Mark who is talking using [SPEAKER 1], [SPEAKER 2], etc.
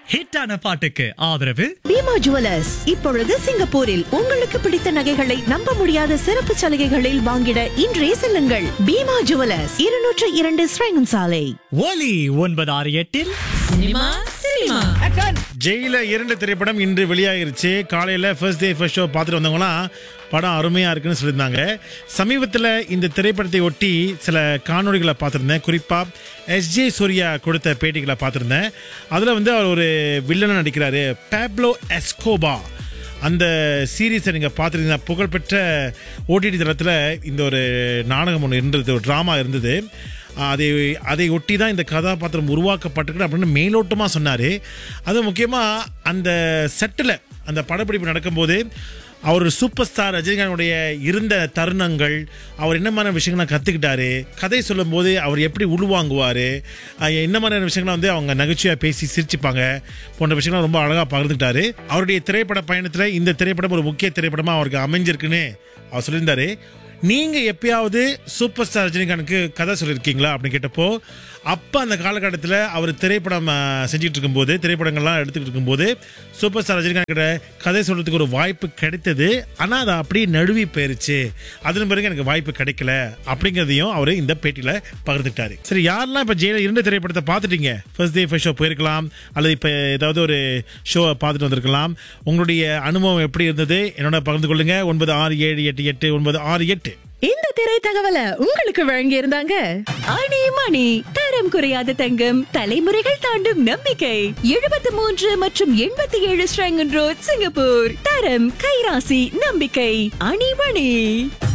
[SPEAKER 1] ஹிட்டான பாட்டுக்கு ஆதரவு
[SPEAKER 2] பீமா ஜுவல்லர்ஸ் இப்பொழுது சிங்கப்பூரில் உங்களுக்கு பிடித்த நகைகளை நம்ப முடியாத சிறப்பு சலுகைகளில் வாங்கிட இன்றே செல்லுங்கள் பீமா ஜுவல்லர்ஸ் இருநூற்று இரண்டு ஸ்ரேங்கன் சாலை
[SPEAKER 1] ஒலி ஒன்பது ஆறு எட்டில்
[SPEAKER 3] சினிமா சினிமா
[SPEAKER 4] ஜெயில இரண்டு திரைப்படம் இன்று வெளியாகிருச்சு காலையில் ஃபர்ஸ்ட் டே ஃபர்ஸ்ட் ஷோ பார்த்துட்டு வந்தவங்களாம் படம் அருமையாக இருக்குன்னு சொல்லியிருந்தாங்க சமீபத்தில் இந்த திரைப்படத்தை ஒட்டி சில காணொளிகளை பார்த்துருந்தேன் குறிப்பாக எஸ்ஜே சூர்யா கொடுத்த பேட்டிகளை பார்த்துருந்தேன் அதில் வந்து அவர் ஒரு வில்லனாக நடிக்கிறாரு பேப்லோ எஸ்கோபா அந்த சீரீஸை நீங்கள் பார்த்துருந்தீங்கன்னா புகழ்பெற்ற ஓடிடி தளத்தில் இந்த ஒரு நாடகம் ஒன்று இருந்தது ஒரு ட்ராமா இருந்தது அதை அதை ஒட்டி தான் இந்த கதாபாத்திரம் உருவாக்கப்பட்டிருக்கு அப்படின்னு மேலோட்டமாக சொன்னார் அது முக்கியமாக அந்த செட்டில் அந்த படப்பிடிப்பு நடக்கும்போது அவர் சூப்பர் ஸ்டார் ரஜினிகாந்துடைய இருந்த தருணங்கள் அவர் என்ன மாதிரியான விஷயங்கள்லாம் கற்றுக்கிட்டாரு கதை சொல்லும்போது அவர் எப்படி உள்வாங்குவார் என்ன மாதிரியான விஷயங்களை வந்து அவங்க நகைச்சுவையாக பேசி சிரிச்சுப்பாங்க போன்ற விஷயங்கள்லாம் ரொம்ப அழகாக பகிர்ந்துக்கிட்டாரு அவருடைய திரைப்பட பயணத்தில் இந்த திரைப்படம் ஒரு முக்கிய திரைப்படமாக அவருக்கு அமைஞ்சிருக்குன்னு அவர் சொல்லியிருந்தாரு நீங்கள் எப்பயாவது சூப்பர் ஸ்டார் ரஜினிகாந்துக்கு கதை சொல்லியிருக்கீங்களா அப்படின்னு கேட்டப்போ அப்போ அந்த காலகட்டத்தில் அவர் திரைப்படம் அஹ், செஞ்சுட்டு இருக்கும்போது திரைப்படங்கள்லாம் எடுத்துக்கிட்டு இருக்கும்போது சூப்பர் ஸ்டார் ரஜினிகாந்த் கிட்ட கதை சொல்கிறதுக்கு ஒரு வாய்ப்பு கிடைத்தது ஆனால் அது அப்படியே நழுவி போயிருச்சு அதன் பிறகு எனக்கு வாய்ப்பு கிடைக்கல அப்படிங்கிறதையும் அவர் இந்த பேட்டியில் பகிர்ந்துக்கிட்டாரு சரி யாரெல்லாம் இப்போ ஜெயில இரண்டு திரைப்படத்தை பார்த்துட்டீங்க ஃபர்ஸ்ட் டே ஃபர்ஸ்ட் ஷோ போயிருக்கலாம் அல்லது இப்போ ஏதாவது ஒரு ஷோவை பார்த்துட்டு வந்திருக்கலாம் உங்களுடைய அனுபவம் எப்படி இருந்தது என்னோட பகிர்ந்து கொள்ளுங்க ஒன்பது ஆறு ஏழு எட்டு எட்டு ஒன்பது ஆறு எட்டு
[SPEAKER 3] இந்த திரை தகவலை உங்களுக்கு வழங்கி இருந்தாங்க அணி மணி தரம் குறையாத தங்கம் தலைமுறைகள் தாண்டும் நம்பிக்கை எழுபத்தி மூன்று மற்றும் எண்பத்தி ஏழு ஸ்ரங்கன் ரோட் சிங்கப்பூர் தரம் கைராசி நம்பிக்கை அணி மணி